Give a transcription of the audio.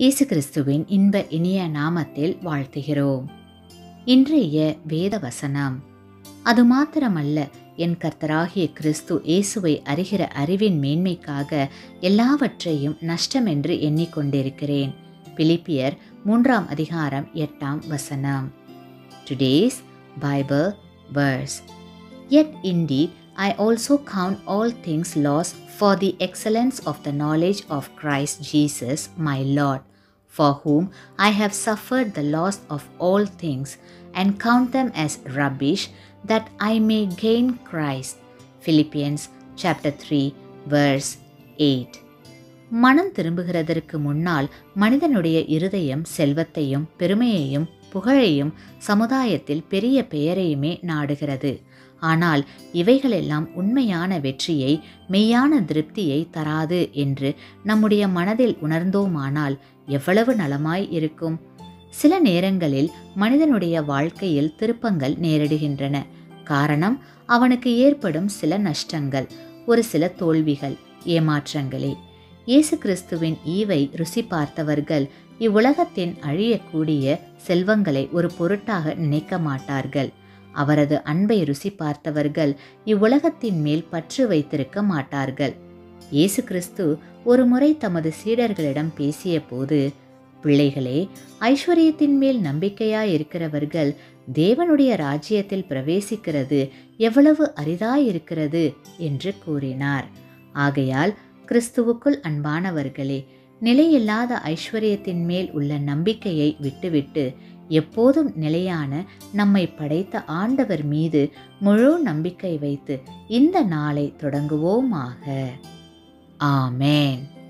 இயேசு கிறிஸ்துவின் இன்ப இனிய நாமத்தில் வாழ்த்துகிறோம் இன்றைய வேத வசனம் அது மாத்திரமல்ல என் கர்த்தராகிய கிறிஸ்து இயேசுவை அறிகிற அறிவின் மேன்மைக்காக எல்லாவற்றையும் நஷ்டமென்று எண்ணிக்கொண்டிருக்கிறேன் பிலிப்பியர் மூன்றாம் அதிகாரம் எட்டாம் வசனம் today's Bible verse Yet indeed I also count all things lost for the excellence of the knowledge of Christ Jesus my Lord, for whom I have suffered the loss of all things, and count them as rubbish, that I may gain Christ. Philippians chapter 3 verse 8 மனம் திரும்புகிறதற்கு முன்னால் மனிதனுடைய இருதயம் செல்வத்தையும் பெருமையையும் புகழையும் சமுதாயத்தில் பெரிய பெயரையுமே நாடுகிறது ஆனால் இவைகளெல்லாம் உண்மையான வெற்றியை மெய்யான திருப்தியை தராது என்று நம்முடைய மனதில் உணர்ந்தோமானால் எவ்வளவு நலமாய் இருக்கும் சில நேரங்களில் மனிதனுடைய வாழ்க்கையில் திருப்பங்கள் நேரிடுகின்றன காரணம் அவனுக்கு ஏற்படும் சில நஷ்டங்கள் ஒரு சில தோல்விகள் ஏமாற்றங்களே இயேசு கிறிஸ்துவின் ஈவை ருசி பார்த்தவர்கள் இவ்வுலகத்தின் அழியக்கூடிய செல்வங்களை ஒரு பொருட்டாக நினைக்க மாட்டார்கள் அவரது அன்பை ருசி பார்த்தவர்கள் இவ்வுலகத்தின் மேல் பற்று வைத்திருக்க மாட்டார்கள் இயேசு கிறிஸ்து ஒரு முறை தமது சீடர்களிடம் பேசிய போது பிள்ளைகளே ஐஸ்வர்யத்தின் மேல் நம்பிக்கையாயிருக்கிறவர்கள் தேவனுடைய ராஜ்யத்தில் பிரவேசிக்கிறது எவ்வளவு அரிதாயிருக்கிறது என்று கூறினார் ஆகையால் கிறிஸ்துவுக்குள் அன்பானவர்களே நிலையில்லாத ஐஸ்வர்யத்தின் மேல் உள்ள நம்பிக்கையை விட்டுவிட்டு எப்போதும் நிலையான நம்மை படைத்த ஆண்டவர் மீது முழு நம்பிக்கை வைத்து இந்த நாளை தொடங்குவோமாக ஆமேன்